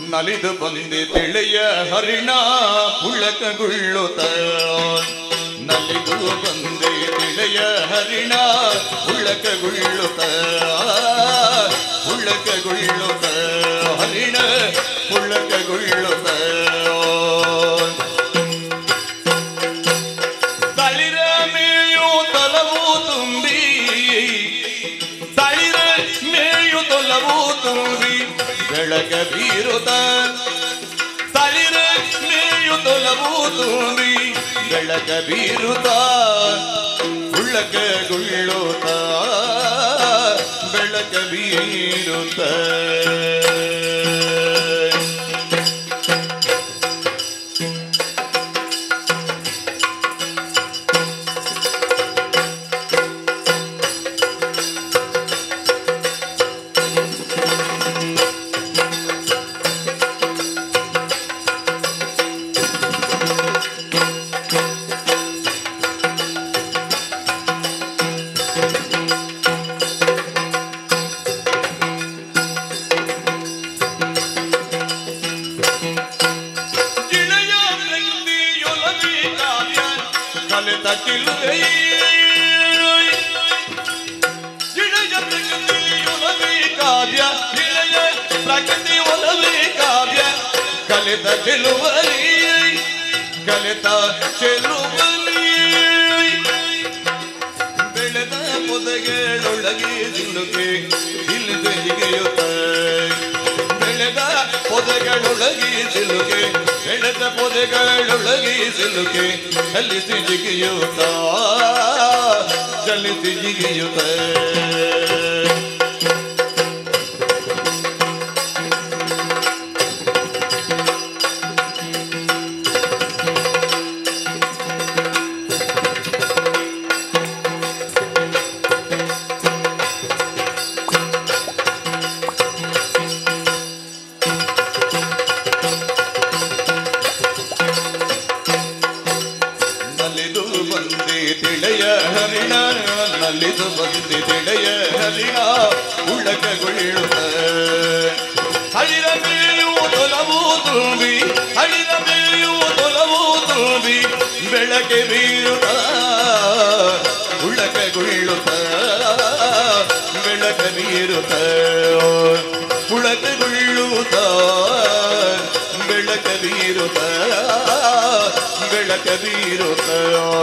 ನಲಿದು ಬಂದೆ ತಿಳಿಯ ಹರಿಣ ಪುಳಕಗುಳ್ಳುತ್ತ ನಲಿದು ಬಂದೆ ತಿಳಿಯ ಹರಿಣ ಪುಳಕಗುಳ್ಳುತ್ತ ಪುಳಕಗುಳ್ಳುತ್ತ ಹರಿಣ ಪುಳಕಗುಳ್ಳುತ್ತ ತಳಿರ ಮೇಯು ತಲವು ತುಂಬಿ ತಳಿರ ಮೇಯು ತೊಲವು ತುಂಬಿ ಬೆಳಕ ಬೀರುತ್ತ ತಳಿರ ಮೇಯು ತೊಲವು ತುಂಬಿ ಬೆಳಕ ಬೀರುತ್ತ ಉಳ್ಳಕ ಗುಳ್ಳುತ್ತ ಬೆಳಕ ಬೀರುತ್ತ ಗಿಳೆಯ ಪ್ರಕೃತಿಯೊಲವಿ ಕಾವ್ಯ ಕಲಿತ ಕಿಲುವೆ ಗಿಳೆಯ ಪ್ರಕೃತಿಯೊಲವಿ ಕಾವ್ಯ ಗಿಳೆಯ ಪ್ರಕೃತಿ ಒಲವಿ ಕಾವ್ಯ ಕಲಿತ ಚೆಲುವಲಿ ಕಲಿತ ಚೆಲುವಲಿ ಬೆಳೆದ ಪೊದೆಗಳೊಳಗೆ ಸಿಲುಕೆ ಇಲ್ಲದೆ ಹಿಗೆಯುತ್ತ ಬೆಳೆದ ಪೊದೆಗಳೊಳಗೆ ಸಿಲುಕೆ ಬೆಳೆದ ಪೊದೆಗಳೊಳಗೆ ಸಿಲುಕೆ ಚಲಿಸಿ ಜಿಗಿಯುತ್ತ ಚಲಿಸಿ ಜಿಗಿಯುತ್ತ ನಲಿದು ಬಂದೆ ತಿಳೆಯ ಹರಿಣ ನಲಿದು ಬಂದೆ ತಿಳೆಯ ಹರಿಣ ಉಳಕಗೊಳ್ಳುತ್ತ ಹಳಿರ ಮೇಯುವ ತೊಲವು ತುಂಬಿ ಹಳಿರ ಮೇಯುವ ತೊಲವು ತುಂಬಿ ಬೆಳಕೆ ಬೀರುತ್ತ ಉಳಕಗೊಳ್ಳುತ್ತ ಬೆಳಕ ಬೀರುತ್ತ ಉಳಕಗೊಳ್ಳುತ್ತ ಬೆಳಕ ಬೀರುತ್ತ ಬೆಳಕ ಬೀರುತ್ತ